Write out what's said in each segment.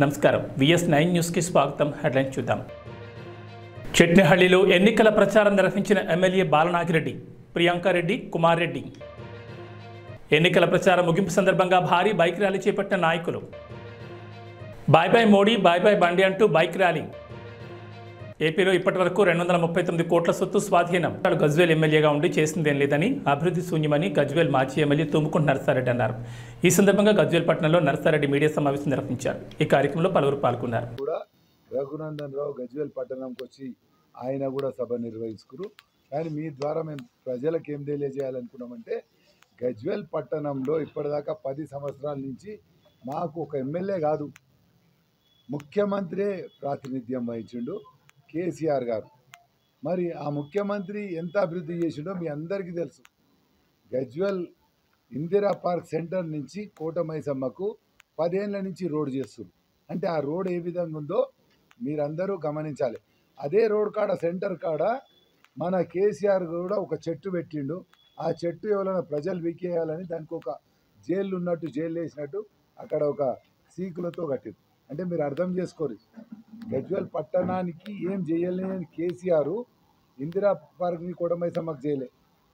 నమస్కారం VS nine న్యూస్కి స్వాగతం హెడ్లైన్ చూద్దాం చెట్నిహಳ್ಳಿలో ఎన్నికల ప్రచారం నిర్వహించిన ఎమ్మెల్యే బాలనాగిరెడ్డి ప్రియాంకారెడ్డి కుమార్ రెడ్డి ఎన్నికల ప్రచారం ముగింపు సందర్భంగా భారీ బైక్ ర్యాలీ చేపట్టిన నాయకులు bye bye Modi bye bye బండి అంటూ బైక్ ర్యాలీ ఏపీలో ఇప్పటివరకు రెండు వందల ముప్పై తొమ్మిది కోట్ల సొత్తు స్వాధీనం తాను గజ్వేల్ ఎమ్మెల్యేగా ఉండి చేసిందేం లేదని అభివృద్ధి శూన్యమని గజ్వేల్ మాజీ ఎమ్మెల్యే తుమ్ముకుంట నరసారెడ్డి అన్నారు ఈ సందర్భంగా గజ్వేల్ పట్టణంలో నరసారెడ్డి మీడియా సమావేశం నిర్వహించారు ఈ కార్యక్రమంలో పలువురు పాల్గొన్నారు కూడా రఘునందన్ రావు గజ్వేల్ పట్టణంకి వచ్చి ఆయన కూడా సభ నిర్వహించుకురు కానీ మీ ద్వారా మేము ప్రజలకు ఏం తెలియజేయాలనుకున్నామంటే గజ్వేల్ పట్టణంలో ఇప్పటిదాకా పది సంవత్సరాల నుంచి మాకు ఒక ఎమ్మెల్యే కాదు ముఖ్యమంత్రే ప్రాతినిధ్యం వహించిండు కేసీఆర్ గారు మరి ఆ ముఖ్యమంత్రి ఎంత అభివృద్ధి చేసిండో మీ అందరికీ తెలుసు గజ్వెల్ ఇందిరా పార్క్ సెంటర్ నుంచి కోటమైసమ్మకు పదేళ్ల నుంచి రోడ్ చేస్తుంది అంటే ఆ రోడ్ ఏ విధంగా ఉందో మీరందరూ గమనించాలి అదే రోడ్ కాడ సెంటర్ కాడ మన కేసీఆర్ కూడా ఒక చెట్టు పెట్టిండు ఆ చెట్టు ఎవరైనా ప్రజలు వీకేయాలని దానికి ఒక జైలు ఉన్నట్టు జైలు వేసినట్టు అక్కడ ఒక సీకులతో కట్టింది అంటే మీరు అర్థం చేసుకోరు గజ్వెల్ పట్టణానికి ఏం చేయలేని కేసీఆర్ ఇందిరా పార్క్ని కోటమైసమ్మకు చేయలే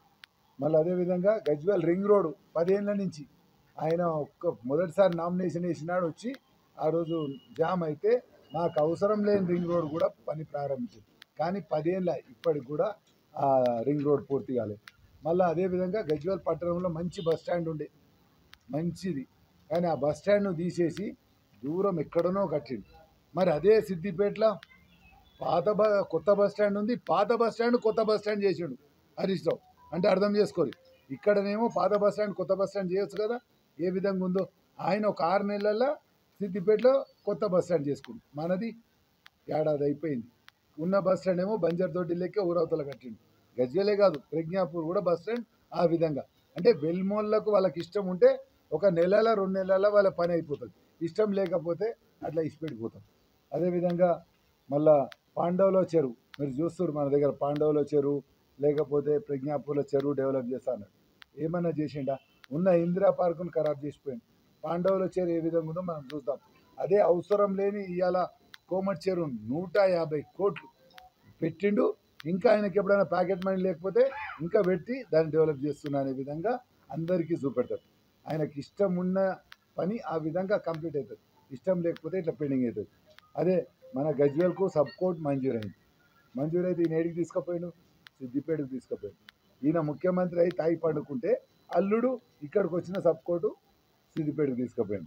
మళ్ళీ అదేవిధంగా గజ్వెల్ రింగ్ రోడ్ పదేళ్ళ నుంచి ఆయన ఒక్క మొదటిసారి నామినేషన్ వేసినాడు వచ్చి ఆ రోజు జామ్ అయితే నాకు అవసరం లేని రింగ్ రోడ్ కూడా పని ప్రారంభించింది కానీ పదేళ్ళ ఇప్పటికి కూడా ఆ రింగ్ రోడ్ పూర్తి కాలేదు మళ్ళీ అదేవిధంగా గజ్వెల్ పట్టణంలో మంచి బస్ స్టాండ్ ఉండే మంచిది కానీ ఆ బస్ స్టాండ్ను తీసేసి దూరం ఎక్కడనో కట్టిండు మరి అదే సిద్దిపేటలో పాత బ కొత్త బస్ స్టాండ్ ఉంది పాత బస్ స్టాండ్ కొత్త బస్ స్టాండ్ చేసిండు హరీష్ రావు అంటే అర్థం చేసుకోరు ఇక్కడనేమో పాత బస్ స్టాండ్ కొత్త బస్ స్టాండ్ చేయొచ్చు కదా ఏ విధంగా ఉందో ఆయన ఒక ఆరు నెలల్లో సిద్దిపేటలో కొత్త బస్ స్టాండ్ చేసుకుంది మనది ఏడాది అయిపోయింది ఉన్న బస్ స్టాండ్ ఏమో బంజర్ దొడ్డి లెక్క ఊరవతల కట్టిండు గజ్వేలే కాదు ప్రజ్ఞాపూర్ కూడా బస్ స్టాండ్ ఆ విధంగా అంటే వెల్మోళ్ళకు వాళ్ళకి ఇష్టం ఉంటే ఒక నెలల రెండు నెలల వాళ్ళ పని అయిపోతుంది ఇష్టం లేకపోతే అట్లా ఇష్టపెట్టిపోతాం అదేవిధంగా మళ్ళా పాండవుల చెరువు మీరు చూస్తారు మన దగ్గర పాండవుల చెరువు లేకపోతే ప్రజ్ఞాపూర్ల చెరువు డెవలప్ చేస్తా అన్నాడు ఏమన్నా చేసిండా ఉన్న ఇందిరా పార్కును ఖరాబ్ చేసిపోయింది పాండవుల చెరువు ఏ విధంగా ఉందో మనం చూద్దాం అదే అవసరం లేని ఇవాళ కోమటి చెరువు నూట యాభై కోట్లు పెట్టిండు ఇంకా ఆయనకి ఎప్పుడైనా ప్యాకెట్ మనీ లేకపోతే ఇంకా పెట్టి దాన్ని డెవలప్ చేస్తున్నా అనే విధంగా అందరికీ చూపెడతారు ఆయనకి ఇష్టం ఉన్న పని ఆ విధంగా కంప్లీట్ అవుతుంది ఇష్టం లేకపోతే ఇట్లా పెండింగ్ అవుతుంది అదే మన గజ్వేల్కు సబ్ కోర్ట్ మంజూరైంది మంజూరైతే ఈయన ఏడికి తీసుకుపోయాడు సిద్దిపేటకు తీసుకుపోయాడు ఈయన ముఖ్యమంత్రి అయి తాయి పండుకుంటే అల్లుడు ఇక్కడికి వచ్చిన సబ్ కోర్టు సిద్దిపేటకు తీసుకుపోయాడు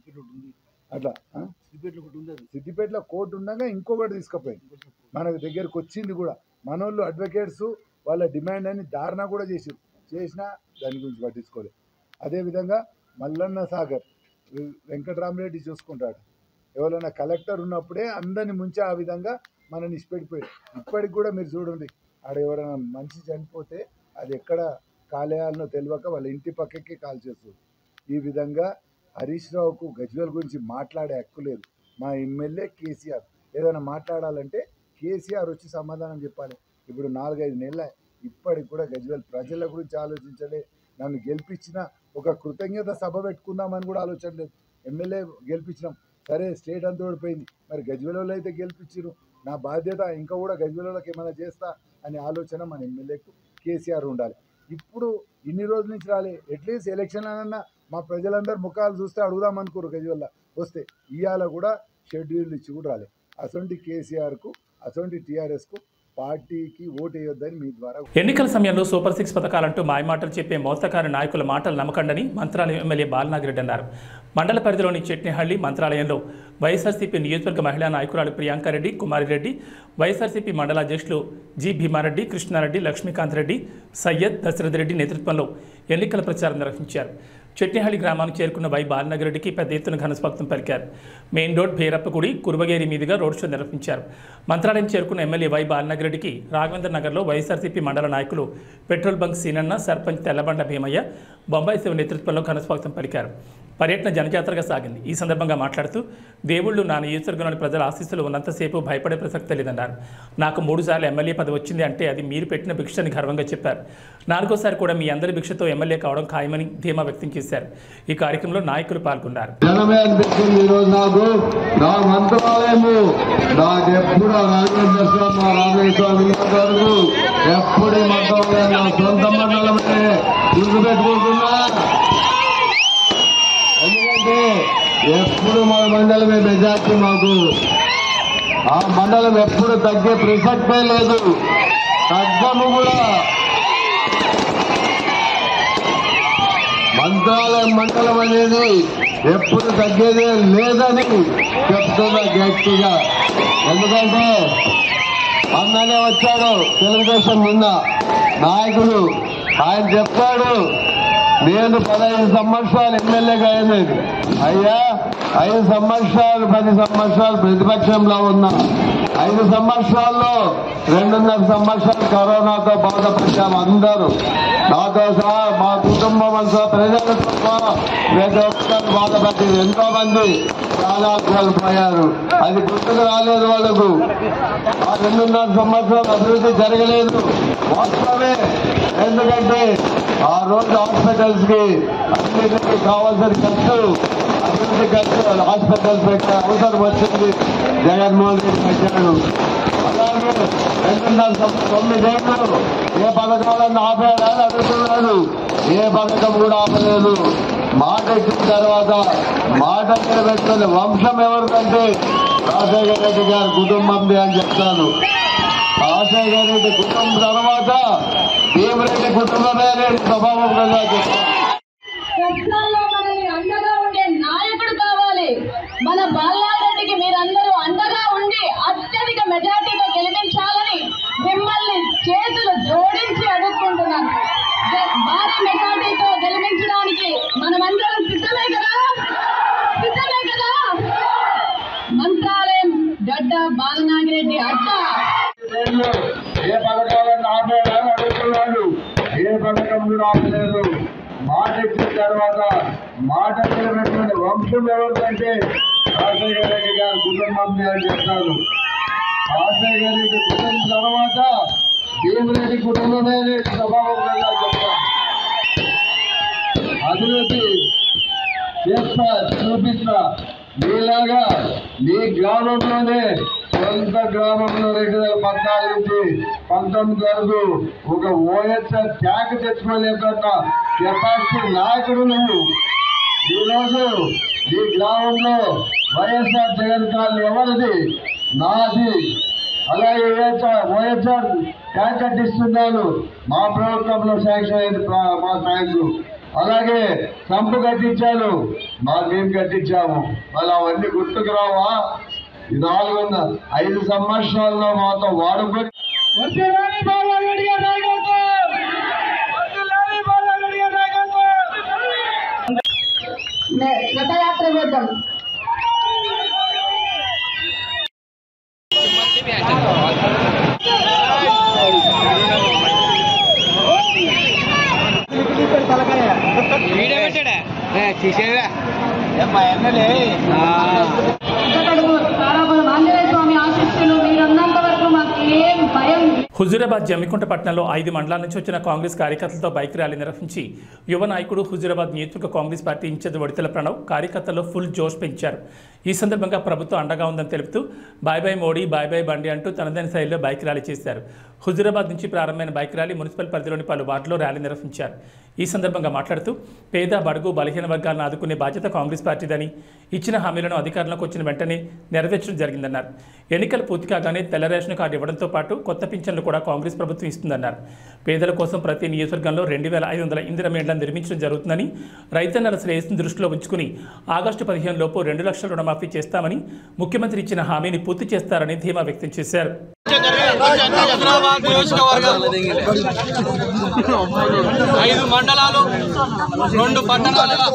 అట్లా ఆ? సిద్దిపేటలో కోర్టు ఉండగా ఇంకొకటి తీసుకుపోయింది మన దగ్గరకు వచ్చింది కూడా మనోళ్ళు అడ్వకేట్స్ వాళ్ళ డిమాండ్ అని ధారణ కూడా చేసారు చేసినా దాని గురించి పట్టించుకోలేదు అదేవిధంగా మల్లన్న సాగర్ వె- వెంకటరామరెడ్డి చూసుకుంటాడు ఎవరైనా కలెక్టర్ ఉన్నప్పుడే అందరిని ముంచి ఆ విధంగా మనని ఇష్టపెట్టిపోయాడు ఇప్పటికి కూడా మీరు చూడండి ఆడ ఎవరైనా మనిషి చనిపోతే అది ఎక్కడ కాలేయాలనో తెలియక వాళ్ళ ఇంటి పక్కకి కాల్ చేస్తుంది ఈ విధంగా హరీష్ రావుకు గజ్వేల్ గురించి మాట్లాడే హక్కు లేదు మా ఎమ్మెల్యే కేసీఆర్ ఏదైనా మాట్లాడాలంటే కేసీఆర్ వచ్చి సమాధానం చెప్పాలి ఇప్పుడు నాలుగైదు నెలల ఇప్పటికి కూడా గజ్వేల్ ప్రజల గురించి ఆలోచించలే నన్ను గెలిపించిన ఒక కృతజ్ఞత సభ పెట్టుకుందామని కూడా ఆలోచన లేదు ఎమ్మెల్యే గెలిపించినాం సరే స్టేట్ అంతా ఓడిపోయింది మరి గజ్వేలలో అయితే గెలిపించారు నా బాధ్యత ఇంకా కూడా గజ్వేలలోకి ఏమైనా చేస్తా అనే ఆలోచన మన ఎమ్మెల్యేకు కేసీఆర్ ఉండాలి ఇప్పుడు ఇన్ని రోజుల నుంచి రాలే అట్లీస్ట్ ఎలక్షన్ అన్నా మా ప్రజలందరూ ముఖాలు చూస్తే అడుగుదాం అనుకోరు గజ్వల్ల వస్తే ఇవాళ కూడా షెడ్యూల్ ఇచ్చి కూడా రాలే అసొంటి కేసీఆర్కు అసొంటి టీఆర్ఎస్కు పార్టీకి ఓటు వేయొద్దని మీ ద్వారా ఎన్నికల సమయంలో సూపర్ సిక్స్ పథకాలంటూ మాయమాటలు చెప్పే మోస్తకారి నాయకుల మాటలు నమ్మకండని మంత్రాలయం ఎమ్మెల్యే బాలనాగిరెడ్డి అన్నారు మండల పరిధిలోని చెట్నిహಳ್ಳಿ మంత్రాలయంలో వైఎస్ఆర్సీపీ నియోజకవర్గ మహిళా నాయకురాలు ప్రియాంకారెడ్డి కుమారిరెడ్డి వైఎస్ఆర్సీపీ మండల అధ్యక్షులు జి భీమారెడ్డి కృష్ణారెడ్డి లక్ష్మీకాంత్ రెడ్డి సయ్యద్ దశరథ్ రెడ్డి నేతృత్వంలో ఎన్నికల ప్రచారం నిర్వహించారు చెట్నిహಳ್ಳಿ గ్రామానికి చేరుకున్న వై బాలనగరెడ్డికి పెద్ద ఎత్తున ఘనస్వాగతం పలికారు మెయిన్ రోడ్ భైరప్పగుడి కురువగేరి మీదుగా రోడ్ షో నిర్వహించారు మంత్రాలయం చేరుకున్న ఎమ్మెల్యే వై బాలనగరెడ్డికి రాఘవేంద్ర నగర్లో వైఎస్ఆర్సీపీ మండల నాయకులు పెట్రోల్ బంక్ సీనన్న సర్పంచ్ తెల్లబండ భీమయ్య బొంబాయి శివ నేతృత్వంలో ఘనస్వాగతం పలికారు పర్యటన జనజాతరగా సాగింది ఈ సందర్భంగా మాట్లాడుతూ దేవుళ్ళు నా నియోజకవర్గంలోని ప్రజల ఆశీస్సులు ఉన్నంతసేపు భయపడే ప్రసక్తే లేదన్నారు నాకు మూడుసార్లు ఎమ్మెల్యే పదవి వచ్చింది అంటే అది మీరు పెట్టిన భిక్షని గర్వంగా చెప్పారు నాలుగోసారి కూడా మీ అందరి భిక్షతో ఎమ్మెల్యే కావడం ఖాయమని ధీమా వ్యక్తం చేశారు ఈ కార్యక్రమంలో నాయకులు పాల్గొన్నారు జనమే అనిపించింది ఈరోజు నాకు నా మంత్రాలయము నాకు ఎప్పుడు ఆ రాఘవేంద్ర స్వామి మా రాఘవేంద్ర స్వామి ఉన్నంత వరకు ఎప్పుడు ఈ మంత్రాలయం నా సొంత మండలమే గుర్తుపెట్టుకుంటున్నా ఎందుకంటే ఎప్పుడు మన మండలమే మెజార్టీ మాకు ఆ మండలం ఎప్పుడు తగ్గే ప్రసక్తే లేదు తగ్గము కూడా మంత్రాలయం మండలం అనేది ఎప్పుడు తగ్గేదే లేదని చెప్తున్నా గట్టిగా ఎందుకంటే అన్ననే వచ్చాడు తెలుగుదేశం నిన్న నాయకుడు ఆయన చెప్తాడు నేను పదహైదు సంవత్సరాలు ఎమ్మెల్యేగా అయింది అయ్యా ఐదు సంవత్సరాలు పది సంవత్సరాలు ప్రతిపక్షంలో ఉన్నా ఐదు సంవత్సరాల్లో రెండున్నర సంవత్సరాలు కరోనాతో బాధపడ్డాము అందరూ నాతో సహా మా కుటుంబం అంతా ప్రజలతో సహా ప్రతి ఒక్కరు బాధపడింది ఎంతో మంది చాలా కోల్పోయారు అది గుర్తుకు రాలేదు వాళ్ళకు ఆ రెండున్నర సంవత్సరాలు అభివృద్ధి జరగలేదు వాస్తవమే ఎందుకంటే ఆ రోజు హాస్పిటల్స్ కి అన్నిటికీ కావాల్సిన ఖర్చు అభివృద్ధి ఖర్చు హాస్పిటల్స్ పెట్టే అవసరం వచ్చింది జగన్మోహన్ రెడ్డి పెట్టాడు అలాగే రెండున్నర సం- తొమ్మిదేళ్ళు ఏ పథకాలను ఆపేయాలని అడుగుతున్నాడు ఏ పథకం కూడా ఆపలేదు మాట ఇచ్చిన తర్వాత మాట నిలబెట్టుకునే వంశం ఎవరికంటే రాజశేఖర రెడ్డి గారి కుటుంబంది అని చెప్తాను రాజశేఖర రెడ్డి కుటుంబం తర్వాత భీమరెడ్డి కుటుంబమే నేను స్వభావంగా చెప్తాను కష్టాల్లో మనల్ని అండగా ఉండే నాయకుడు కావాలి మన బాలారెడ్డికి మీరందరూ అండగా ఉండి అత్యధిక మెజార్టీతో గెలిపించాలని మిమ్మల్ని చేతులు జోడించి అడుక్కుంటున్నాను జ- భారీ మెజార్టీతో గెలిపించడానికి మనమందరం సిద్ధమే కదా సిద్ధమే కదా మంత్రాలయం గడ్డ బాలనాగిరెడ్డి అడ్డ ఏళ్ళు ఏ పథకాలను ఆపేయాలని అడుగుతున్నాడు ఏ పథకం కూడా ఆపలేదు మాట ఇచ్చిన తర్వాత మాట నిలబెట్టుకునే వంశం ఎవరికంటే రాజశేఖర రెడ్డి గారి కుటుంబం అని చెప్తాను రాజశేఖర రెడ్డి కుటుంబం తర్వాత భీమిరెడ్డి కుటుంబమే నేను స్వభావంగా చెప్తాను అభివృద్ధి చేస్తా చూపిస్తా మీలాగా మీ గ్రామంలోనే సొంత గ్రామంలో రెండు వేల పద్నాలుగు నుంచి పంతొమ్మిది వరకు ఒక ఓఎస్ఆర్ ట్యాంక్ తెచ్చుకోలేకున్న కెపాసిటీ నాయకుడు నువ్వు ఈరోజు ఈ గ్రామంలో వైఎస్ఆర్ జగన్ కాలనీ ఎవరిది నాది అలాగే వైఎస్ఆర్ వైఎస్ఆర్ ట్యాంక్ కట్టిస్తున్నాను మా ప్రభుత్వంలో శాంక్షన్ అయింది ప్రా- మా ట్యాంకు అలాగే సంపు కట్టించాను మా మేము కట్టించాము మళ్ళీ అవన్నీ గుర్తుకు రావా ఈ నాలుగు వంద ఐదు సంవత్సరాల్లో మాతో వాడుకొని రథయాత్ర చేద్దాం అడుగు తారాపురం ఆంజనేయ స్వామి ఆశిస్సులు మీరున్నంత వరకు మాకు ఏం భయం హుజూరాబాద్ జమ్మికుంట పట్టణంలో ఐదు మండలాల నుంచి వచ్చిన కాంగ్రెస్ కార్యకర్తలతో బైక్ ర్యాలీ నిర్వహించి యువ నాయకుడు హుజూరాబాద్ నియోజకవర్గ కాంగ్రెస్ పార్టీ ఇన్ఛార్జ్ వడితల ప్రణవ్ కార్యకర్తల్లో ఫుల్ జోష్ పెంచారు ఈ సందర్భంగా ప్రభుత్వం అండగా ఉందని తెలుపుతూ bye bye Modi bye bye బండి అంటూ తనదైన శైలిలో బైక్ ర్యాలీ చేశారు హుజూరాబాద్ నుంచి ప్రారంభమైన బైక్ ర్యాలీ మున్సిపల్ పరిధిలోని పలు వార్డులో ర్యాలీ నిర్వహించారు ఈ సందర్భంగా మాట్లాడుతూ పేద బడుగు బలహీన వర్గాలను ఆదుకునే బాధ్యత కాంగ్రెస్ పార్టీదని ఇచ్చిన హామీలను అధికారంలోకి వచ్చిన వెంటనే నెరవేర్చడం జరిగిందన్నారు ఎన్నికలు పూర్తి కాగానే తెల్ల రేషన్ కార్డు ఇవ్వడంతో పాటు కొత్త పింఛన్లు కూడా కాంగ్రెస్ ప్రభుత్వం ఇస్తుందన్నారు పేదల కోసం ప్రతి నియోజకవర్గంలో రెండు వేల ఐదు వందల ఇందిర మేళ్లను నిర్మించడం జరుగుతుందని రైతన్నల శ్రేయస్సును దృష్టిలో ఉంచుకుని ఆగస్టు పదిహేను లోపు రెండు లక్షల రుణమాఫీ చేస్తామని ముఖ్యమంత్రి ఇచ్చిన హామీని పూర్తి చేస్తారని ధీమా వ్యక్తం చేశారు హైదరాబాద్ నియోజకవర్గం ఐదు మండలాలు రెండు పట్టణాలలో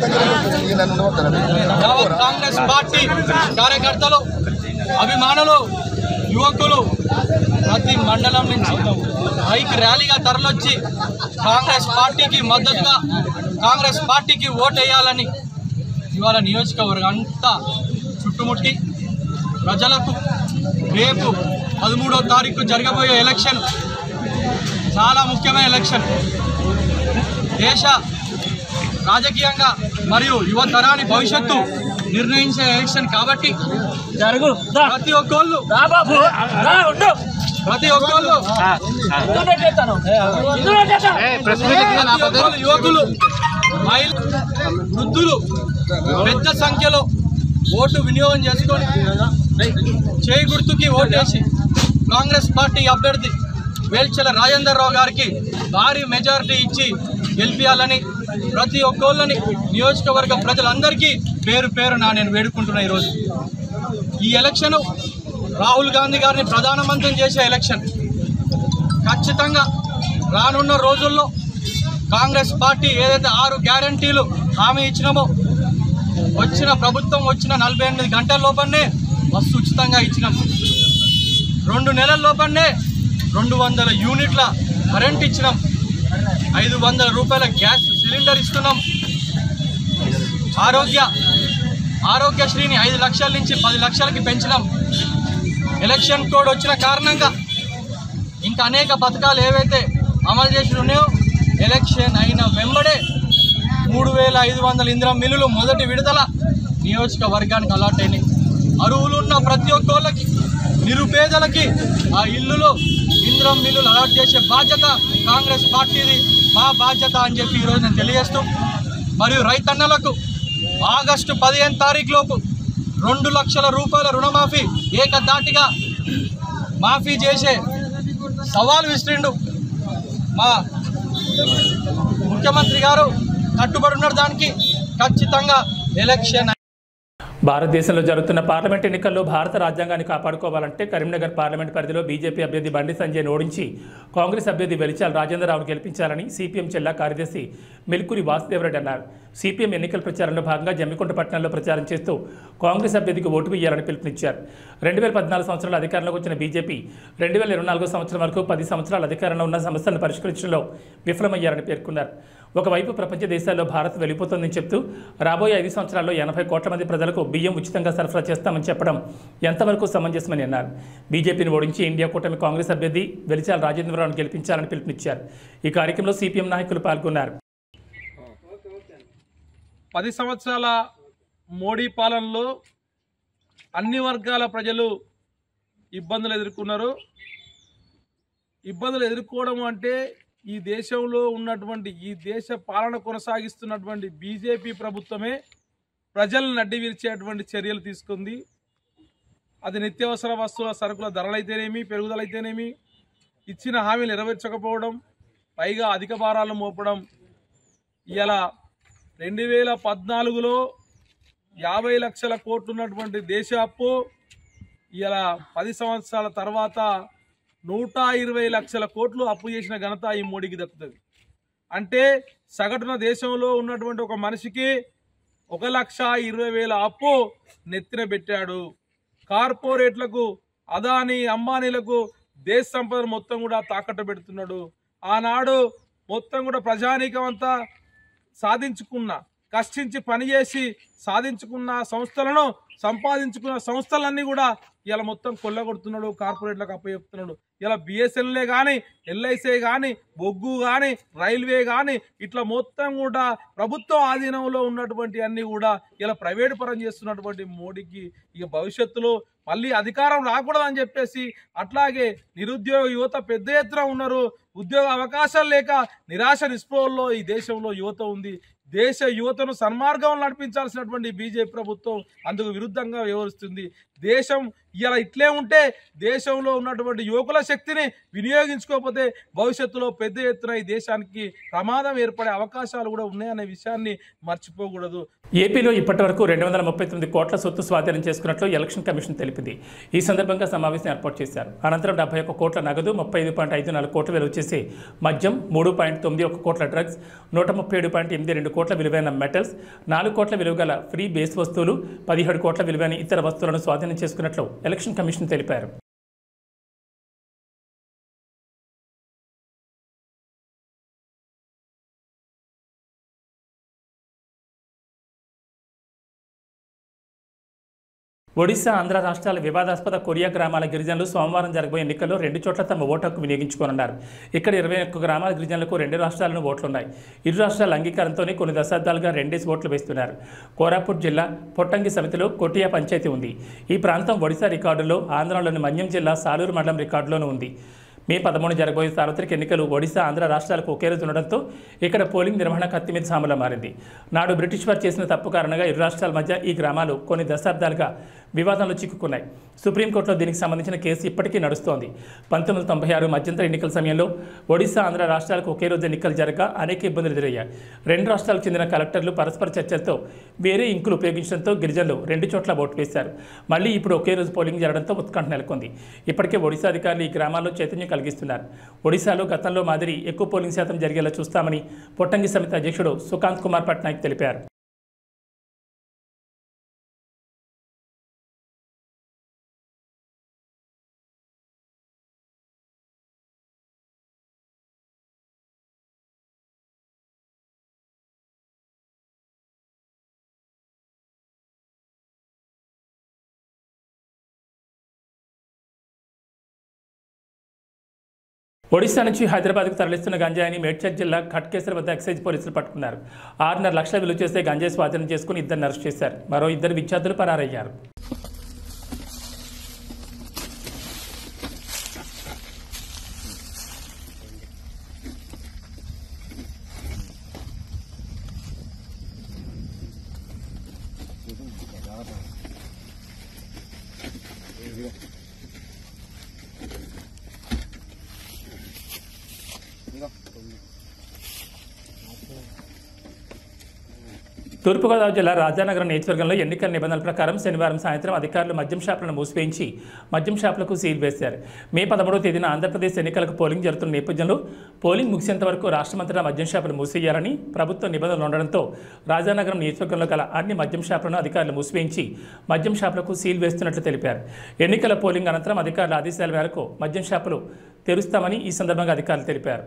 యావత్ కాంగ్రెస్ పార్టీ కార్యకర్తలు అభిమానులు యువకులు ప్రతి మండలం నుంచి బైక్ ర్యాలీగా తరలొచ్చి కాంగ్రెస్ పార్టీకి మద్దతుగా కాంగ్రెస్ పార్టీకి ఓటేయాలని ఇవాళ నియోజకవర్గం అంతా చుట్టుముట్టి ప్రజలకు రేపు పదమూడవ తారీఖు జరగబోయే ఎలక్షన్ చాలా ముఖ్యమైన ఎలక్షన్ దేశ రాజకీయంగా మరియు యువతరాని భవిష్యత్తు నిర్ణయించే ఎలక్షన్ కాబట్టి జరుగు ప్రతి ఒక్కళ్ళు ప్రతి ఒక్కళ్ళు ప్రతి ఒక్కళ్ళు యువకులు మహిళ వృద్ధులు పెద్ద సంఖ్యలో ఓటు వినియోగం చేసుకొని చేయి గుర్తుకి ఓటేసి కాంగ్రెస్ పార్టీ అభ్యర్థి వేల్చెల రాజేందర్ రావు గారికి భారీ మెజారిటీ ఇచ్చి గెలిపించాలని ప్రతి ఒక్కళ్ళని నియోజకవర్గ ప్రజలందరికీ పేరు పేరున నేను వేడుకుంటున్నా ఈరోజు ఈ ఎలక్షన్ రాహుల్ గాంధీ గారిని ప్రధానమంత్రి చేసే ఎలక్షన్ ఖచ్చితంగా రానున్న రోజుల్లో కాంగ్రెస్ పార్టీ ఏదైతే ఆరు గ్యారంటీలు హామీ ఇచ్చినామో వచ్చిన ప్రభుత్వం వచ్చిన నలభై ఎనిమిది గంటల లోపలనే బస్సు ఉచితంగా ఇచ్చినాం రెండు నెలల లోపలనే రెండు వందల యూనిట్ల కరెంట్ ఇచ్చినాం ఐదు వందల రూపాయల గ్యాస్ సిలిండర్ ఇస్తున్నాం ఆరోగ్య ఆరోగ్యశ్రీని ఐదు లక్షల నుంచి పది లక్షలకి పెంచినాం ఎలక్షన్ కోడ్ వచ్చిన కారణంగా ఇంకా అనేక పథకాలు ఏవైతే అమలు చేసి ఉన్నాయో ఎలక్షన్ అయిన వెంబడే మూడు వేల ఐదు వందల ఇందిరా మిల్లులు మొదటి విడుదల నియోజకవర్గానికి అలాట్ అయినాయి అరువులున్న ప్రతి ఒక్కళ్ళకి నిరుపేదలకి ఆ ఇల్లులు ఇందిరా మిల్లులు అలాట్ చేసే బాధ్యత కాంగ్రెస్ పార్టీది మా బాధ్యత అని చెప్పి ఈరోజు నేను తెలియజేస్తూ మరియు రైతన్నలకు ఆగస్టు పదిహేను తారీఖు లోపు రెండు లక్షల రూపాయల రుణమాఫీ ఏకదాటిగా మాఫీ చేసే సవాల్ విసిరిండు మా ముఖ్యమంత్రి గారు కట్టుబడి ఉన్నారు దానికి ఖచ్చితంగా ఎలక్షన్ భారతదేశంలో జరుగుతున్న పార్లమెంట్ ఎన్నికల్లో భారత రాజ్యాంగాన్ని కాపాడుకోవాలంటే కరీంనగర్ పార్లమెంట్ పరిధిలో బీజేపీ అభ్యర్థి బండి సంజయ్ ఓడించి కాంగ్రెస్ అభ్యర్థి వెలిచాల రాజేంద్రరావును గెలిపించాలని సిపిఎం జిల్లా కార్యదర్శి మెల్కూరి వాసుదేవరెడ్డి అన్నారు సిపిఎం ఎన్నికల ప్రచారంలో భాగంగా జమ్మికుంట పట్టణంలో ప్రచారం చేస్తూ కాంగ్రెస్ అభ్యర్థికి ఓటు వేయాలని పిలుపునిచ్చారు రెండు వేల పద్నాలుగు సంవత్సరాలు అధికారంలోకి వచ్చిన బీజేపీ రెండు వేల ఇరవై నాలుగో సంవత్సరం వరకు పది సంవత్సరాల అధికారంలో ఉన్న సమస్యలను పరిష్కరించడంలో విఫలమయ్యారని పేర్కొన్నారు ఒకవైపు ప్రపంచ దేశాల్లో భారత్ వెళ్ళిపోతుందని చెప్తూ రాబోయే ఐదు సంవత్సరాల్లో ఎనభై కోట్ల మంది ప్రజలకు బియ్యం ఉచితంగా సరఫరా చేస్తామని చెప్పడం ఎంతవరకు సమంజసమని అన్నారు బీజేపీని ఓడించి ఇండియా కూటమి కాంగ్రెస్ అభ్యర్థి వెలిచాల రాజేంద్రరావును గెలిపించాలని పిలుపునిచ్చారు ఈ కార్యక్రమంలో సిపిఎం నాయకులు పాల్గొన్నారు పది సంవత్సరాల మోడీ పాలనలో అన్ని వర్గాల ప్రజలు ఇబ్బందులు ఎదుర్కొన్నారు ఇబ్బందులు ఎదుర్కోవడం అంటే ఈ దేశంలో ఉన్నటువంటి ఈ దేశ పాలన కొనసాగిస్తున్నటువంటి బీజేపీ ప్రభుత్వమే ప్రజలను నడ్డి విరిచేటువంటి చర్యలు తీసుకుంది అది నిత్యావసర వస్తువుల సరుకుల ధరలైతేనేమి పెరుగుదలైతేనేమి ఇచ్చిన హామీలు నెరవేర్చకపోవడం పైగా అధిక భారాలు మోపడం ఇలా రెండు వేల పద్నాలుగులో యాభై లక్షల కోట్లు ఉన్నటువంటి దేశ అప్పు ఇలా పది సంవత్సరాల తర్వాత నూట ఇరవై లక్షల కోట్లు అప్పు చేసిన ఘనత ఈ మోడీకి దక్కుతుంది అంటే సగటున దేశంలో ఉన్నటువంటి ఒక మనిషికి ఒక లక్ష ఇరవై వేల అప్పు నెత్తిన పెట్టాడు కార్పొరేట్లకు అదాని అంబానీలకు దేశ సంపద మొత్తం కూడా తాకట్టు పెడుతున్నాడు ఆనాడు మొత్తం కూడా ప్రజానీకం అంతా సాధించుకున్న కష్టించి పనిచేసి సాధించుకున్న సంస్థలను సంపాదించుకున్న సంస్థలన్నీ కూడా ఇలా మొత్తం కొల్లగొడుతున్నాడు కార్పొరేట్లకు అప్పచెప్తున్నాడు ఇలా బిఎస్ఎన్ఎల్ఏ కానీ ఎల్ఐసీ కానీ బొగ్గు కానీ రైల్వే కానీ ఇట్లా మొత్తం కూడా ప్రభుత్వ ఆధీనంలో ఉన్నటువంటి అన్ని కూడా ఇలా ప్రైవేటు పరం చేస్తున్నటువంటి మోడీకి ఇక భవిష్యత్తులో మళ్ళీ అధికారం రాకూడదని చెప్పేసి అట్లాగే నిరుద్యోగ యువత పెద్ద ఎత్తున ఉన్నారు ఉద్యోగ అవకాశాలు లేక నిరాశ నిస్పృహల్లో ఈ దేశంలో యువత ఉంది దేశ యువతను సన్మార్గం నడిపించాల్సినటువంటి బీజేపీ ప్రభుత్వం అందుకు విరుద్ధంగా వ్యవహరిస్తుంది దేశం ఇలా ఇట్లే ఉంటే దేశంలో ఉన్నటువంటి యువకుల శక్తిని వినియోగించుకోకపోతే భవిష్యత్తులో పెద్ద ఎత్తున ఈ దేశానికి ప్రమాదం ఏర్పడే అవకాశాలు కూడా ఉన్నాయనే విషయాన్ని మర్చిపోకూడదు ఏపీలో ఇప్పటివరకు రెండు వందల ముప్పై తొమ్మిది కోట్ల సొత్తు స్వాధీనం చేసుకున్నట్లు ఎలక్షన్ కమిషన్ తెలిపింది ఈ సందర్భంగా సమావేశం ఏర్పాటు చేశారు అనంతరం డెబ్బై ఒక్క కోట్ల నగదు ముప్పై ఐదు పాయింట్ ఐదు నాలుగు కోట్ల విలువ చేసే మద్యం మూడు పాయింట్ తొమ్మిది ఒక కోట్ల డ్రగ్స్ నూట ముప్పై ఏడు పాయింట్ ఎనిమిది రెండు కోట్ల విలువైన మెటల్స్ నాలుగు కోట్ల విలువ గల ఫ్రీ బేస్ వస్తువులు పదిహేడు కోట్ల విలువైన ఇతర వస్తువులను స్వాధీనం చేసుకున్నట్లు ఎలక్షన్ కమిషన్ తెలిపారు ఒడిశా ఆంధ్ర రాష్ట్రాల వివాదాస్పద కొరియా గ్రామాల గిరిజనులు సోమవారం జరగబోయే ఎన్నికల్లో రెండు చోట్ల తమ ఓటు హక్కు వినియోగించుకోనున్నారు ఇక్కడ ఇరవై ఒక్క గ్రామాల గిరిజనులకు రెండు రాష్ట్రాలను ఓట్లున్నాయి ఇరు రాష్ట్రాల అంగీకారంతోనే కొన్ని దశాబ్దాలుగా రెండేసి ఓట్లు వేస్తున్నారు కోరాపుట్ జిల్లా పొట్టంగి సమితిలో కొటియా పంచాయతీ ఉంది ఈ ప్రాంతం ఒడిశా రికార్డులో ఆంధ్రలోని మన్యం జిల్లా సాలూరు మండలం రికార్డులోనూ ఉంది మే పదమూడు జరగబోయే సార్వత్రిక ఎన్నికలు ఒడిశా ఆంధ్ర రాష్ట్రాలకు ఒకే రోజు ఉండడంతో ఇక్కడ పోలింగ్ నిర్వహణ కత్తి మీద సాములా మారింది నాడు బ్రిటిష్ వారు చేసిన తప్పు కారణంగా ఇరు రాష్ట్రాల మధ్య ఈ గ్రామాలు కొన్ని దశాబ్దాలుగా వివాదంలో చిక్కుకున్నాయి సుప్రీంకోర్టులో దీనికి సంబంధించిన కేసు ఇప్పటికీ నడుస్తోంది పంతొమ్మిది వందల తొంభై ఆరు మధ్యంతర ఎన్నికల సమయంలో ఒడిశా ఆంధ్ర రాష్ట్రాలకు ఒకే రోజు ఎన్నికలు జరగక అనేక ఇబ్బందులు ఎదురయ్యాయి రెండు రాష్ట్రాలకు చెందిన కలెక్టర్లు పరస్పర చర్చలతో వేరే ఇంకులు ఉపయోగించడంతో గిరిజనులు రెండు చోట్ల ఓటు వేశారు మళ్ళీ ఇప్పుడు ఒకే రోజు పోలింగ్ జరగడంతో ఉత్కంఠ నెలకొంది ఇప్పటికే ఒడిశా అధికారులు ఈ గ్రామాల్లో చైతన్యం కలిగిస్తున్నారు ఒడిశాలో గతంలో మాదిరి ఎక్కువ పోలింగ్ శాతం జరిగేలా చూస్తామని పొట్టంగి సమితి అధ్యక్షుడు సుకాంత్ కుమార్ పట్నాయక్ తెలిపారు ఒడిశా నుంచి హైదరాబాద్కు తరలిస్తున్న గంజాయిని మేడ్చల్ జిల్లా ఖట్కేసర్ వద్ద ఎక్సైజ్ పోలీసులు పట్టుకున్నారు ఆరున్నర లక్షల విలువ చేసే గంజాయి స్వాధీనం చేసుకుని ఇద్దరిని అరెస్ట్ చేశారు మరో ఇద్దరు విద్యార్థులు పరారయ్యారు తూర్పుగోదావరి జిల్లా రాజానగరం నియోజకవర్గంలో ఎన్నికల నిబంధనల ప్రకారం శనివారం సాయంత్రం అధికారులు మద్యం షాపులను మూసివేయించి మద్యం షాపులకు సీల్ వేశారు మే పదమూడవ తేదీన ఆంధ్రప్రదేశ్ ఎన్నికలకు పోలింగ్ జరుగుతున్న నేపథ్యంలో పోలింగ్ ముగిసేంత వరకు రాష్ట్రమంతటా మద్యం షాపులు మూసేయాలని ప్రభుత్వ నిబంధనలు ఉండడంతో రాజానగరం నియోజకవర్గంలో గల అన్ని మద్యం షాపులను అధికారులు మూసివేయించి మద్యం షాపులకు సీల్ వేస్తున్నట్లు తెలిపారు ఎన్నికల పోలింగ్ అనంతరం అధికారుల ఆదేశాల మేరకు మద్యం షాపులు తెరుస్తామని ఈ సందర్భంగా అధికారులు తెలిపారు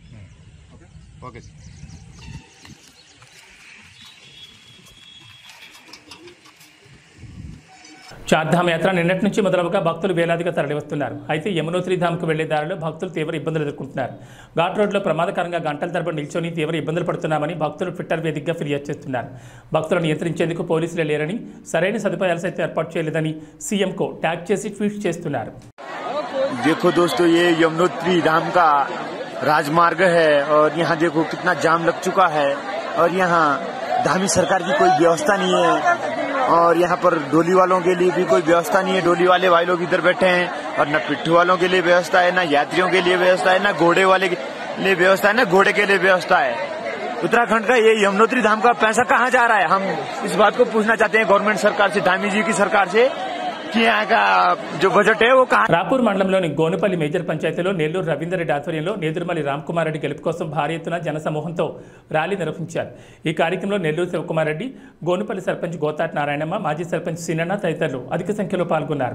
చార్ధామ్ యాత్ర నిన్నటి నుంచి మొదలవగా భక్తులు వేలాదిగా తరలివస్తున్నారు అయితే యమునోత్రి ధామ్కు వెళ్లే దారిలో భక్తులు తీవ్ర ఇబ్బందులు ఎదుర్కొంటున్నారు ఘాట్ రోడ్లో ప్రమాదకరంగా గంటల తరబడి నిల్చొని తీవ్ర ఇబ్బందులు పడుతున్నామని భక్తులు ట్విట్టర్ వేదికగా ఫిర్యాదు చేస్తున్నారు భక్తులను నియంత్రించేందుకు పోలీసులే లేరని సరైన సదుపాయాలు సైతం ఏర్పాటు చేయలేదని సీఎంకు ట్యాగ్ చేసి ట్వీట్ చేస్తున్నారు देखो दोस्तों ये यमुनोत्री धाम का राजमार्ग है और यहाँ देखो कितना जाम लग चुका है और यहाँ धामी सरकार की कोई व्यवस्था नहीं है और यहाँ पर डोली वालों के लिए भी कोई व्यवस्था नहीं है डोली वाले भाई लोग इधर बैठे हैं और न पिट्ठू वालों के लिए व्यवस्था है न यात्रियों के लिए व्यवस्था है न घोड़े वाले के लिए व्यवस्था है न घोड़े के लिए व्यवस्था है उत्तराखंड का ये यमुनोत्री धाम का पैसा कहाँ जा रहा है हम इस बात को पूछना चाहते हैं गवर्नमेंट सरकार से धामी जी की सरकार से कि यहाँ का जो बजट है वो कहाँ రాపూర్ మండలంలోని గోనుపల్లి మేజర్ పంచాయతీలో నెల్లూరు రవీందర్ రెడ్డి ఆధ్వర్యంలో నేదురుమల్లి రామ్కుమార్ రెడ్డి గెలుపు కోసం భారీ ఎత్తున జనసమూహంతో ర్యాలీ నిర్వహించారు ఈ కార్యక్రమంలో నెల్లూరు శివకుమార్ రెడ్డి గోనుపల్లి సర్పంచ్ గోతాట్ నారాయణమ్మ మాజీ సర్పంచ్ సినన్న తదితరులు అధిక సంఖ్యలో పాల్గొన్నారు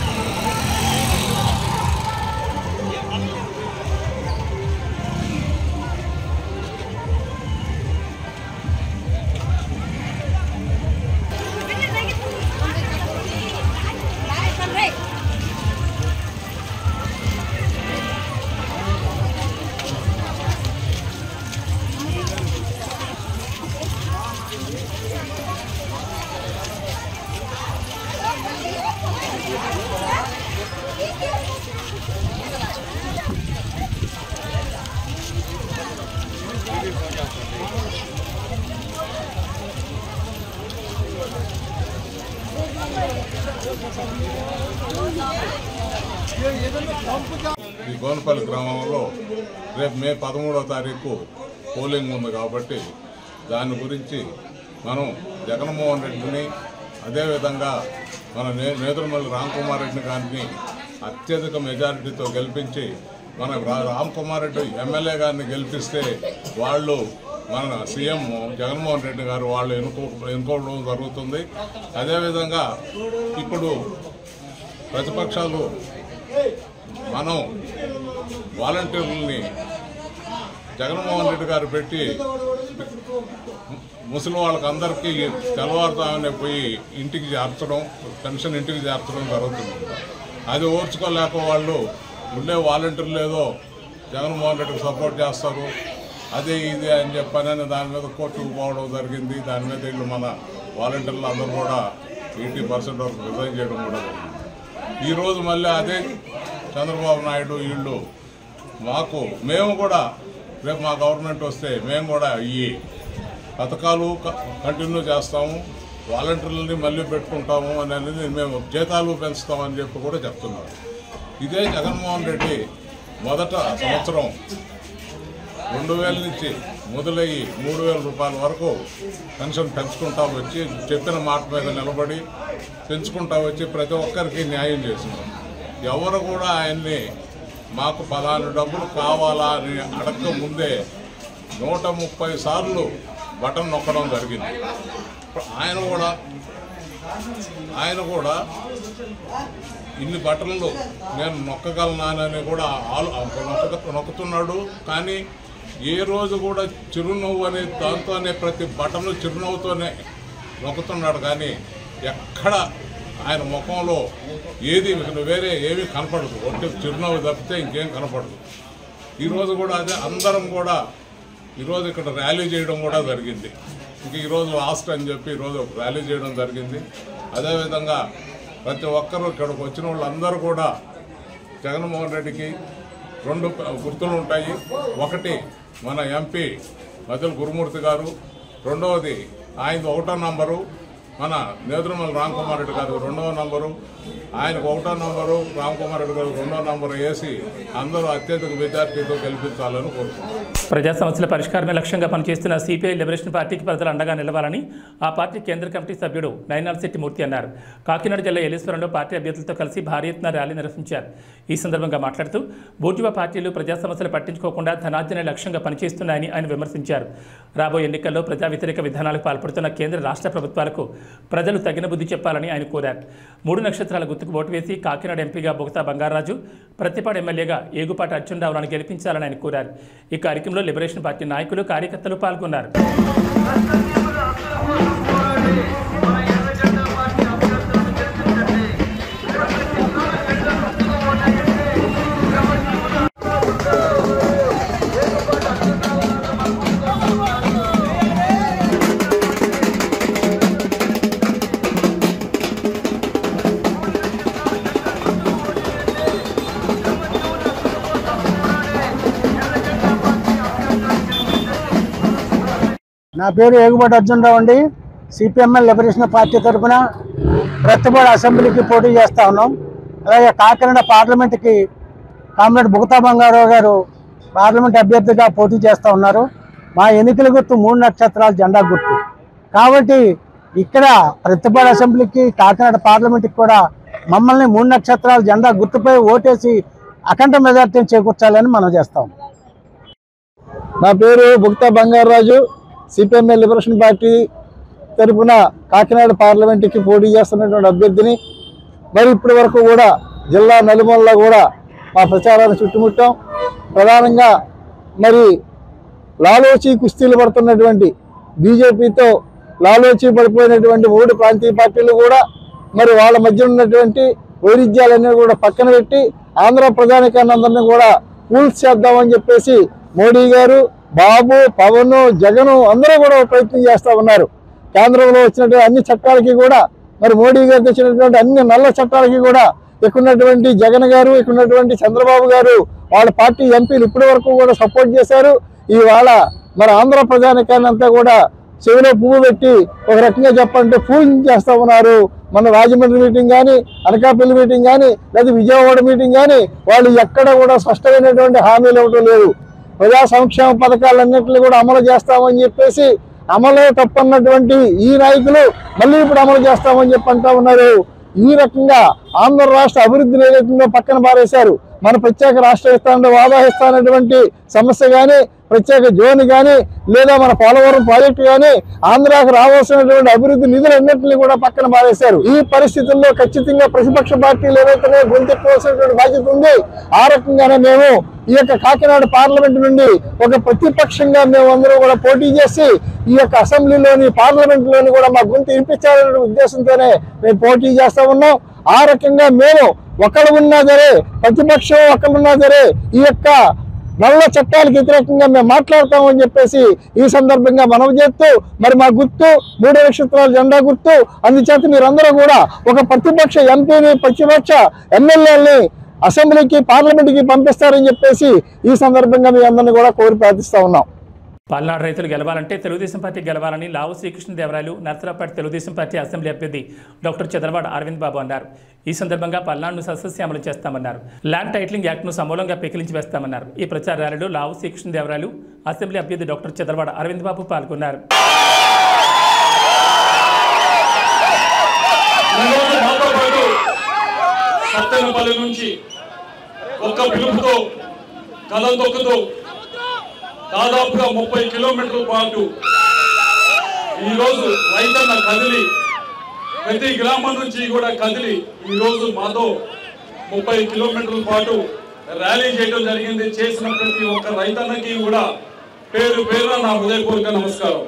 ఈ గోనపల్లి గ్రామంలో రేపు మే పదమూడవ తారీఖు పోలింగ్ ఉంది కాబట్టి దాని గురించి మనం జగన్మోహన్ రెడ్డిని అదేవిధంగా మన నే నేదురుమల్లి రామ్కుమార్ రెడ్డిని గారిని అత్యధిక మెజారిటీతో గెలిపించి మన రా- రామ్కుమార్ రెడ్డి ఎమ్మెల్యే గారిని గెలిపిస్తే వాళ్ళు మన సీఎం జగన్మోహన్ రెడ్డి గారు వాళ్ళు ఎన్నుకో ఎన్నుకోవడం జరుగుతుంది అదేవిధంగా ఇప్పుడు ప్రతిపక్షాలు మనం వాలంటీర్లని జగన్మోహన్ రెడ్డి గారు పెట్టి ముసలి వాళ్ళకి అందరికీ తెల్లవారుతామనే పోయి ఇంటికి చేర్చడం పెన్షన్ ఇంటికి చేర్చడం జరుగుతుంది అది ఓర్చుకోలేక వాళ్ళు ఉండే వాలంటీర్లు ఏదో జగన్మోహన్ రెడ్డికి సపోర్ట్ చేస్తారు అదే ఇది అని చెప్పని దాని మీద కోర్టుకు పోవడం జరిగింది దాని మీద వీళ్ళు మన వాలంటీర్లు అందరూ కూడా ఎయిటీ పర్సెంట్ వరకు రిజైన్ చేయడం కూడా జరిగింది ఈరోజు మళ్ళీ అదే చంద్రబాబు నాయుడు వీళ్ళు మాకు మేము కూడా రేపు మా గవర్నమెంట్ వస్తే మేము కూడా ఈ పథకాలు క- కంటిన్యూ చేస్తాము వాలంటీర్లని మళ్ళీ పెట్టుకుంటాము అని అనేది మేము జీతాలు పెంచుతామని చెప్పి కూడా చెప్తున్నారు ఇదే జగన్మోహన్ రెడ్డి మొదట సంవత్సరం రెండు వేల నుంచి మొదలయ్యి మూడు వేల రూపాయల వరకు పెన్షన్ పెంచుకుంటా వచ్చి చెప్పిన మాట మీద నిలబడి పెంచుకుంటా వచ్చి ప్రతి ఒక్కరికి న్యాయం చేసినాం ఎవరు కూడా ఆయన్ని మాకు పలానా డబ్బులు కావాలా అని అడగక ముందే నూట ముప్పై సార్లు బటన్ నొక్కడం జరిగింది ఆయన కూడా ఆయన కూడా ఇన్ని బట్టలు నేను నొక్కగలనానని కూడా ఆలో నొక్క నొక్కుతున్నాడు కానీ ఏ రోజు కూడా చిరునవ్వు అనే దాంతోనే ప్రతి బటను చిరునవ్వుతోనే నొక్కుతున్నాడు కానీ ఎక్కడ ఆయన ముఖంలో ఏది వేరే ఏమీ కనపడదు ఒట్టి చిరునవ్వు తప్పితే ఇంకేం కనపడదు ఈరోజు కూడా అదే అందరం కూడా ఈరోజు ఇక్కడ ర్యాలీ చేయడం కూడా జరిగింది ఇంక ఈరోజు లాస్ట్ అని చెప్పి ఈరోజు ర్యాలీ చేయడం జరిగింది అదేవిధంగా ప్రతి ఒక్కరూ ఇక్కడికి వచ్చిన వాళ్ళందరూ కూడా జగన్మోహన్ రెడ్డికి రెండు గుర్తులు ఉంటాయి ఒకటి మన ఎంపీ మధుల గురుమూర్తి గారు రెండవది ఆయన ఒకటో నంబరు మన నేదురుమల రామ్ కుమార్ రెడ్డి గారు రెండవ నంబరు ఆయనకు ఒకటో నంబరు రామ్ కుమార్ రెడ్డి గారు రెండో నంబరు వేసి అందరూ అత్యధిక మెజార్టీతో గెలిపించాలని కోరుకుంటున్నాను ప్రజా సమస్యల పరిష్కారమే లక్ష్యంగా పనిచేస్తున్న సిపిఐ లిబరేషన్ పార్టీకి ప్రజలు అండగా నిలవాలని ఆ పార్టీ కేంద్ర కమిటీ సభ్యుడు నైనాల్ శెట్టి మూర్తి అన్నారు కాకినాడ జిల్లా ఎలీశ్వరంలో పార్టీ అభ్యర్థులతో కలిసి భారీ ఎత్తున ర్యాలీ నిర్వహించారు ఈ సందర్భంగా మాట్లాడుతూ బూర్జువా పార్టీలు ప్రజా సమస్యలు పట్టించుకోకుండా ధనార్జనే లక్ష్యంగా పనిచేస్తున్నాయని ఆయన విమర్శించారు రాబోయే ఎన్నికల్లో ప్రజా వ్యతిరేక విధానాలకు పాల్పడుతున్న కేంద్ర రాష్ట్ర ప్రభుత్వాలకు ప్రజలు తగిన బుద్ధి చెప్పాలని ఆయన కోరారు మూడు నక్షత్రాల గుర్తుకు ఓటు వేసి కాకినాడ ఎంపీగా బొగతా బంగారాజు ప్రతిపాడు ఎమ్మెల్యేగా ఏగుపాటి అర్జునరావులను గెలిపించాలని ఆయన కోరారు ఈ కార్యక్రమంలో లిబరేషన్ పార్టీ నాయకులు కార్యకర్తలు పాల్గొన్నారు నా పేరు ఏగుబాటి అర్జునరావు అండి సిపిఎంఎల్ లిబరేషన్ పార్టీ తరఫున ప్రతిపాడు అసెంబ్లీకి పోటీ చేస్తా ఉన్నాం అలాగే కాకినాడ పార్లమెంట్కి కామ్రేడ్ బుగతా బంగారావు గారు పార్లమెంట్ అభ్యర్థిగా పోటీ చేస్తూ ఉన్నారు మా ఎన్నికల గుర్తు మూడు నక్షత్రాల జెండా గుర్తు కాబట్టి ఇక్కడ ప్రతిపాడు అసెంబ్లీకి కాకినాడ పార్లమెంట్కి కూడా మమ్మల్ని మూడు నక్షత్రాల జెండా గుర్తుపై ఓటేసి అఖండ మెజార్టీని చేకూర్చాలని మనం చేస్తాం నా పేరు Bukta Bangaraju CPIML liberation party తరఫున కాకినాడ పార్లమెంటుకి పోటీ చేస్తున్నటువంటి అభ్యర్థిని మరి ఇప్పటి వరకు కూడా జిల్లా నలుమూలలో కూడా మా ప్రచారాన్ని చుట్టుముట్టాం ప్రధానంగా మరి లాలోచి కుస్తీలు పడుతున్నటువంటి బీజేపీతో లాలోచి పడిపోయినటువంటి మూడు ప్రాంతీయ పార్టీలు కూడా మరి వాళ్ళ మధ్య ఉన్నటువంటి వైరుధ్యాలన్నీ కూడా పక్కన పెట్టి ఆంధ్ర ప్రజానికాన్ని అందరినీ కూడా కూల్స్ చేద్దామని చెప్పేసి మోడీ గారు బాబు పవన్ జగన్ అందరూ కూడా ప్రయత్నం చేస్తూ ఉన్నారు కేంద్రంలో వచ్చినటువంటి అన్ని చట్టాలకి కూడా మరి మోడీ గారు తెచ్చినటువంటి అన్ని నల్ల చట్టాలకి కూడా ఇక్కడున్నటువంటి జగన్ గారు ఇక్కడున్నటువంటి చంద్రబాబు గారు వాళ్ళ పార్టీ ఎంపీలు ఇప్పటి వరకు కూడా సపోర్ట్ చేశారు ఇవాళ మన ఆంధ్ర ప్రజానికాన్ని అంతా కూడా చెవిలో పువ్వు పెట్టి ఒక రకంగా చెప్పాలంటే పూజ చేస్తూ ఉన్నారు మన రాజమండ్రి మీటింగ్ కానీ అనకాపల్లి మీటింగ్ కానీ లేదా విజయవాడ మీటింగ్ కానీ వాళ్ళు ఎక్కడ కూడా స్పష్టమైనటువంటి హామీలు ఇవ్వడం లేదు ప్రజా సంక్షేమ పథకాలన్నింటినీ కూడా అమలు చేస్తామని చెప్పేసి అమలే తప్పన్నటువంటి ఈ నాయకులు మళ్ళీ ఇప్పుడు అమలు చేస్తామని చెప్పి అంటా ఉన్నారు ఈ రకంగా ఆంధ్ర రాష్ట్ర అభివృద్ధిని ఏదైతుందో పక్కన పారేశారు మన ప్రత్యేక రాష్ట్ర ఇస్తానంటే వాదాహిస్తానటువంటి సమస్య కానీ ప్రత్యేక జోన్ కానీ లేదా మన పోలవరం ప్రాజెక్టు కానీ ఆంధ్రాకు రావాల్సినటువంటి అభివృద్ధి నిధులన్నింటినీ కూడా పక్కన పారేశారు ఈ పరిస్థితుల్లో ఖచ్చితంగా ప్రతిపక్ష పార్టీలు ఏవైతే గొంతెట్టుకోవాల్సినటువంటి బాధ్యత ఉంది ఆ రకంగానే మేము ఈ యొక్క కాకినాడ పార్లమెంట్ నుండి ఒక ప్రతిపక్షంగా మేము అందరూ కూడా పోటీ చేసి ఈ యొక్క అసెంబ్లీలోని పార్లమెంట్లోని కూడా మా గొంతు వినిపించాలనే ఉద్దేశంతోనే మేము పోటీ చేస్తా ఉన్నాం ఆ రకంగా మేము ఒకళ్ళు ఉన్నా సరే ప్రతిపక్షం ఒకళ్ళున్నా సరే ఈ యొక్క నల్ల చట్టాలకు వ్యతిరేకంగా మేము మాట్లాడతామని చెప్పేసి ఈ సందర్భంగా మనవి చేస్తూ మరి మా గుర్తు మూడు నక్షత్రాల జెండా గుర్తు అందుచేత మీరందరూ కూడా ఒక ప్రతిపక్ష ఎంపీని ప్రతిపక్ష ఎమ్మెల్యేని అసెంబ్లీకి పార్లమెంట్కి పంపిస్తారని చెప్పేసి ఈ సందర్భంగా మీ అందరినీ కూడా కోరి ప్రార్థిస్తా ఉన్నాం పల్నాడు రైతులు గెలవాలంటే తెలుగుదేశం పార్టీ గెలవాలని లావు శ్రీకృష్ణదేవరాయలు నర్సరాపేట తెలుగుదేశం పార్టీ అసెంబ్లీ అభ్యర్థి డాక్టర్ చంద్రబాబు అరవింద్ బాబు అన్నారు ఈ సందర్భంగా పల్నాడును సస్యశ్యామలం చేస్తామన్నారు ల్యాండ్ టైటిలింగ్ యాక్ట్ను సమూలంగా పెకిలించి వేస్తామన్నారు ఈ ప్రచార ర్యాలీలో లావు శ్రీకృష్ణదేవరాయలు అసెంబ్లీ అభ్యర్థి డాక్టర్ చంద్రబాబు అరవింద్ బాబు పాల్గొన్నారు ఈరోజు మాతో పాటు సత్తెనపల్లి నుంచి ఒక్క పిలుపుతో కథం తొక్కుతూ దాదాపుగా ముప్పై కిలోమీటర్ల పాటు ఈరోజు రైతన్న కదిలి ప్రతి గ్రామం నుంచి కూడా కదిలి ఈరోజు మాతో ముప్పై కిలోమీటర్ల పాటు ర్యాలీ చేయడం జరిగింది చేసిన ప్రతి ఒక్క రైతన్నకి కూడా పేరు పేరున నా హృదయపూర్వక నమస్కారం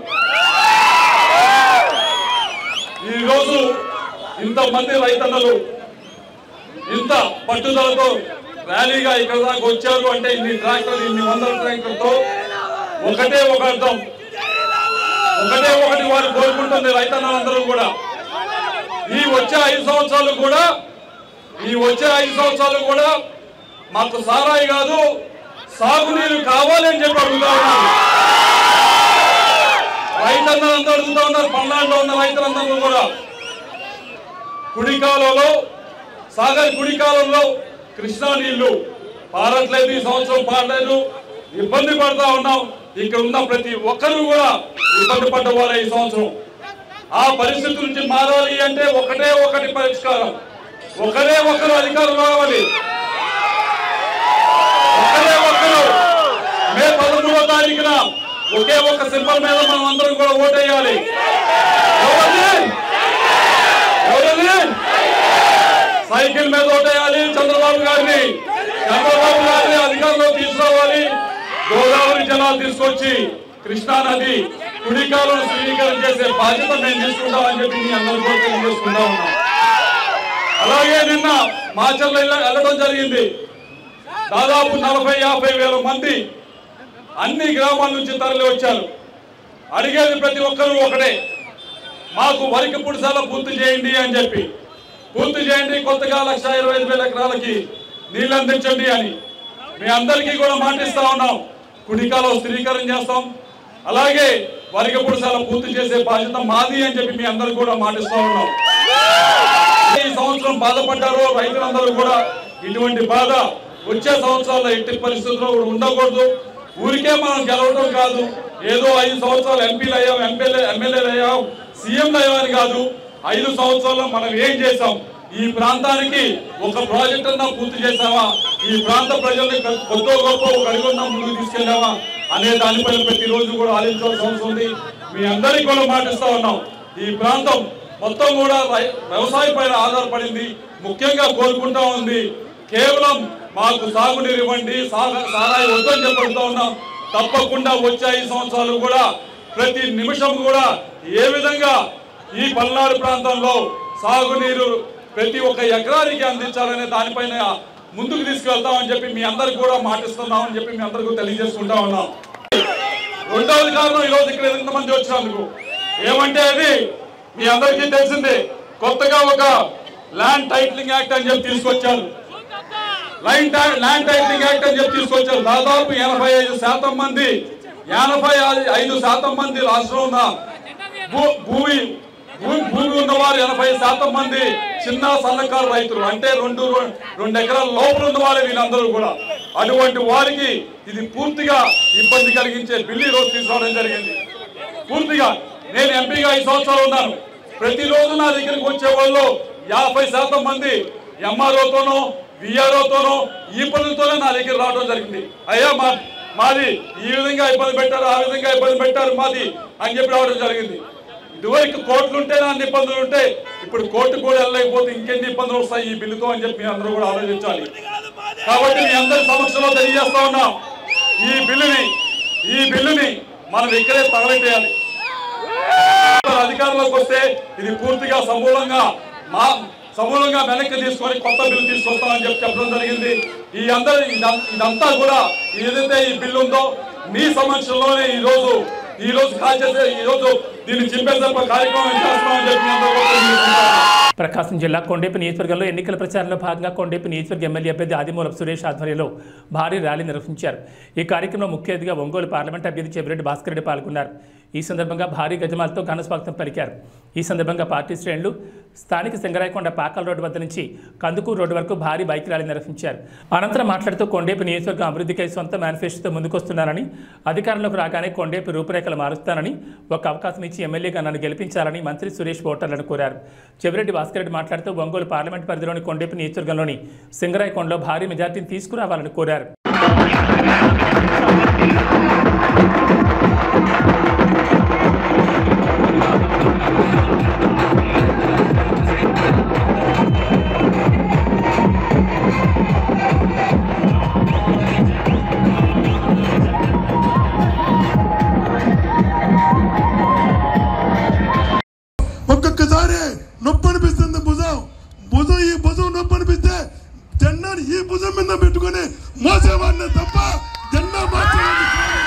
ఈరోజు ఇంతమంది రైతన్నలు ఇంత పట్టుదలతో ర్యాలీగా ఇక్కడ దాకా వచ్చారు అంటే ఇన్ని ట్రాక్టర్లు ఇన్ని వందల ట్రాక్టర్తో ఒకటే ఒక అర్థం ఒకటే ఒకటి వారు కోరుకుంటుంది రైతన్నలందరూ కూడా ఈ వచ్చే ఐదు సంవత్సరాలు కూడా ఈ వచ్చే ఐదు సంవత్సరాలు కూడా మాకు సారాయి కాదు సాగునీరు కావాలి అని చెప్పి అడుగుతా ఉన్నారు రైతన్నలందరూ అడుగుతా ఉన్నారు పల్నాడులో ఉన్న రైతులందరూ కూడా కుడి కాలంలో సాగర్ కుడి కాలంలో కృష్ణా నీళ్లు పారట్లేదు ఈ సంవత్సరం పారలేదు ఇబ్బంది పడతా ఉన్నాం ఇక్కడ ఉన్న ప్రతి ఒక్కరూ కూడా ఇబ్బంది పడ్డవారు ఈ సంవత్సరం ఆ పరిస్థితి నుంచి మారాలి అంటే ఒకటే ఒకటి పరిష్కారం ఒకరే ఒకరు అధికారం రావాలి ఒకరే ఒకరు మే పదమూడో తారీఖున ఒకే ఒక సింబల్ మీద మనం అందరం కూడా ఓటేయాలి ఎవరిది? ఎవరిది? సైకిల్ మీద ఓటేయాలి చంద్రబాబు గారిని చంద్రబాబు గారిని అధికారంలో తీసుకురావాలి గోదావరి జలాలు తీసుకొచ్చి కృష్ణా నది కుడికాలను శ్రీకరణ చేసే బాధ్యత మేము తీసుకుంటామని చెప్పి మీ అందరూ కూడా తెలియజేసుకుంటా ఉన్నాం అలాగే నిన్న మాచర్ల వెళ్ళడం జరిగింది దాదాపు నలభై యాభై వేల మంది అన్ని గ్రామాల నుంచి తరలి వచ్చారు అడిగేది ప్రతి ఒక్కరూ ఒకటే మాకు వరికి పుడిసాల పూర్తి చేయండి అని చెప్పి పూర్తి చేయండి కొత్తగా లక్ష ఇరవై ఐదు వేల ఎకరాలకి నీళ్ళు అందించండి అని మీ అందరికీ కూడా మాటిస్తా ఉన్నాం కుడికాలో స్థిరీకరణ చేస్తాం అలాగే వరిక పుడిసాల పూర్తి చేసే బాధ్యత మాది అని చెప్పి మీ అందరికి కూడా మాటిస్తా ఉన్నాం ఈ సంవత్సరం బాధపడ్డారో రైతులందరూ కూడా ఇటువంటి బాధ వచ్చే సంవత్సరాల్లో ఎట్టి పరిస్థితుల్లో కూడా ఉండకూడదు ఊరికే మనం గెలవడం కాదు ఏదో ఐదు సంవత్సరాలు ఎంపీలు అయ్యాం ఎమ్మెల్యే ఎమ్మెల్యేలు అయ్యాం సీఎంలు అయ్యామని కాదు ఐదు సంవత్సరాల్లో మనం ఏం చేసాం ఈ ప్రాంతానికి ఒక ప్రాజెక్ట్ అన్నా పూర్తి చేసామా ఈ ప్రాంత ప్రజల్ని కొత్త గొప్ప ఒక అడుగున్నా ముందుకు తీసుకెళ్ళామా అనే దానిపైన ప్రతిరోజు కూడా ఆలోచించాల్సిన అవసరం ఉంది మీ అందరికీ కూడా మాటిస్తా ఉన్నాం ఈ ప్రాంతం మొత్తం కూడా రై- వ్యవసాయ పైన ఆధారపడింది ముఖ్యంగా కోరుకుంటా ఉంది కేవలం మాకు సాగునీరు ఇవ్వండి సాగ- సారాయి వద్దని చెప్పడుతూ ఉన్నాం తప్పకుండా వచ్చే ఐదు సంవత్సరాలు కూడా ప్రతి నిమిషం కూడా ఏ విధంగా ఈ పల్నాడు ప్రాంతంలో సాగునీరు ప్రతి ఒక్క ఎకరానికి అందించాలనే దానిపైన ముందుకు తీసుకెళ్తామని చెప్పి మీ అందరికి కూడా మాటిస్తున్నామని చెప్పి మీ అందరికీ తెలియజేసుకుంటా ఉన్నాం రెండవది కారణం ఈరోజు ఇక్కడ ఎంతమంది వచ్చినందుకు ఏమంటే అది మీ అందరికీ తెలిసిందే కొత్తగా ఒక ల్యాండ్ టైటిలింగ్ యాక్ట్ అని చెప్పి తీసుకొచ్చారు లైన్ టై- ల్యాండ్ టైటిలింగ్ యాక్ట్ అని చెప్పి తీసుకొచ్చారు దాదాపు ఎనభై ఐదు శాతం మంది ఎనభై ఐదు శాతం మంది రాష్ట్రంలో ఉన్న భూ- భూమి భూ- భూమి ఉన్నవారు ఎనభై శాతం మంది చిన్న సన్నకారు రైతులు అంటే రెండు రెండు ఎకరాల లోపల ఉన్న వారే వీళ్ళందరూ కూడా అటువంటి వారికి ఇది పూర్తిగా ఇబ్బంది కలిగించే బిల్లు ఈ రోజు తీసుకురావడం జరిగింది పూర్తిగా నేను ఎంపీగా ఐదు సంవత్సరాలు ఉన్నాను ప్రతిరోజు నా దగ్గరికి వచ్చే వాళ్ళు యాభై శాతం మంది ఎంఆర్ఓతోనో విఆర్ఓతోనో ఈ పనులతోనే నా దగ్గర రావడం జరిగింది అయ్యా మా మాది ఈ విధంగా ఇబ్బంది పెట్టారు ఆ విధంగా ఇబ్బంది పెట్టారు మాది అని చెప్పి రావడం జరిగింది ఇదివరకు కోర్టులు ఉంటే అన్ని ఇబ్బందులు ఉంటాయి ఇప్పుడు కోర్టు కూడా వెళ్ళలేకపోతే ఇంకెన్ని ఇబ్బందులు వస్తాయి ఈ బిల్లుతో అని చెప్పి అందరూ కూడా ఆలోచించాలి కాబట్టి మీ అందరి సమక్షంలో తెలియజేస్తా ఉన్నాం ఈ బిల్లుని ఈ బిల్లుని మనం ఇక్కడే తగలెట్టేయాలి అధికారంలోకి వస్తే ఇది పూర్తిగా సమూలంగా మా సమూలంగా వెనక్కి తీసుకొని కొత్త బిల్లు తీసుకొస్తామని చెప్పి చెప్పడం జరిగింది ఈ అందరి ఇదం- ఇదంతా కూడా ఏదైతే ఈ బిల్లు ఉందో మీ సమక్షంలోనే ఈ రోజు ఈ రోజు కాల్ చేసే ఈ రోజు దీన్ని చింపేసే కార్యక్రమం చేస్తున్నామని చెప్పి మీ అందరూ కూడా తెలియజేస్తున్నాను. ప్రకాశం జిల్లా కొండేపు నియోజకవర్గంలో ఎన్నికల ప్రచారంలో భాగంగా కొండేపు నియోజకవర్గ ఎమ్మెల్యే అభ్యర్థి ఆదిమూలపు సురేష్ ఆధ్వర్యంలో భారీ ర్యాలీ నిర్వహించారు ఈ కార్యక్రమంలో ముఖ్య అతిథిగా ఒంగోలు పార్లమెంట్ అభ్యర్థి చెవిరెడ్డి భాస్కర్ రెడ్డి పాల్గొన్నారు ఈ సందర్భంగా భారీ గజమాలతో ఘన స్వాగతం పలికారు ఈ సందర్భంగా పార్టీ శ్రేణులు స్థానిక సింగరాయకొండ పాకల్ రోడ్డు వద్ద నుంచి కందుకూరు రోడ్డు వరకు భారీ బైక్ ర్యాలీ నిర్వహించారు అనంతరం మాట్లాడుతూ కొండేపు నియోజకవర్గం అభివృద్ధికై సొంత మేనిఫెస్టోతో ముందుకొస్తున్నానని అధికారంలోకి రాగానే కొండేపు రూపురేఖలు మారుస్తానని ఒక అవకాశం ఇచ్చి ఎమ్మెల్యేగా నన్ను గెలిపించాలని మంత్రి సురేష్ ఓటర్లను కోరారు చెవిరెడ్డి భాస్కర్ రెడ్డి మాట్లాడుతూ ఒంగోలు పార్లమెంట్ పరిధిలోని కొండేపు నియోజకవర్గంలోని సింగరాయకొండలో భారీ మెజార్టీని తీసుకురావాలని కోరారు ఒక్కొక్కసారి నొప్పి అనిపిస్తుంది భుజం భుజం ఈ భుజం నొప్పి అనిపిస్తే జెండాని ఈ భుజం మీద పెట్టుకొని మోసేవాడిని తప్ప జెండా మార్చేవాడిని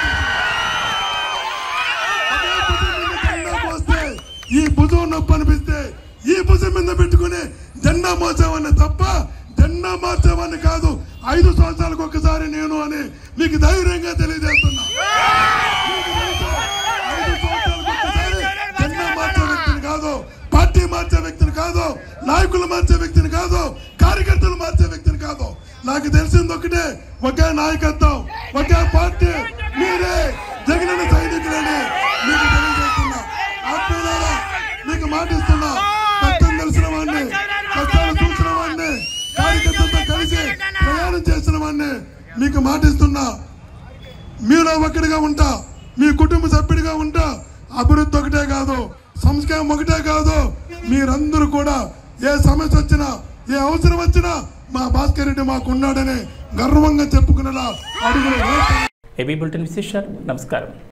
కాదు. అదే భుజం మీద జెండా మోస్తే ఈ భుజం నొప్పి అనిపిస్తే ఈ భుజం మీద పెట్టుకుని జెండా మోసేవాడిని తప్ప జెండా మార్చేవాడిని కాదు ఐదు సంవత్సరాలకు ఒక్కసారి నేను అని మీకు ధైర్యంగా తెలియజేస్తున్నా మీకు తెలుసు, ఐదు సంవత్సరాలకు ఒక్కసారి జెండా మార్చే వ్యక్తిని కాదు పార్టీ మార్చే వ్యక్తిని కాదు నాయకులు మార్చే వ్యక్తిని కాదు కార్యకర్తలు మార్చే వ్యక్తిని కాదు నాకు తెలిసింది ఒకటే ఒకే నాయకత్వం ఒకే పార్టీ మీరే జగనన్న సైనికులని మీకు తెలియజేస్తున్నా ఆత్మీయులారా మీకు మాటిస్తున్నా కష్టం తెలిసిన వాడిని కష్టాలు చూసిన వాడిని కార్యకర్తలతో కలిసి ప్రయాణం చేసిన వాడిని మీకు మాటిస్తున్నా మీలో ఒకటిగా ఉంటా మీ కుటుంబ సభ్యుడిగా ఉంటా అభివృద్ధి ఒకటే కాదు సంస్కారం ఒకటే కాదు మీరందరూ కూడా ఏ సమస్య వచ్చినా ఏ అవసరం వచ్చినా మా భాస్కర్ రెడ్డి మాకున్నాడని గర్వంగా చెప్పుకునేలా అడుగులు వేస్తాం. ఏబీ బులెటిన్ విశేషాలు నమస్కారం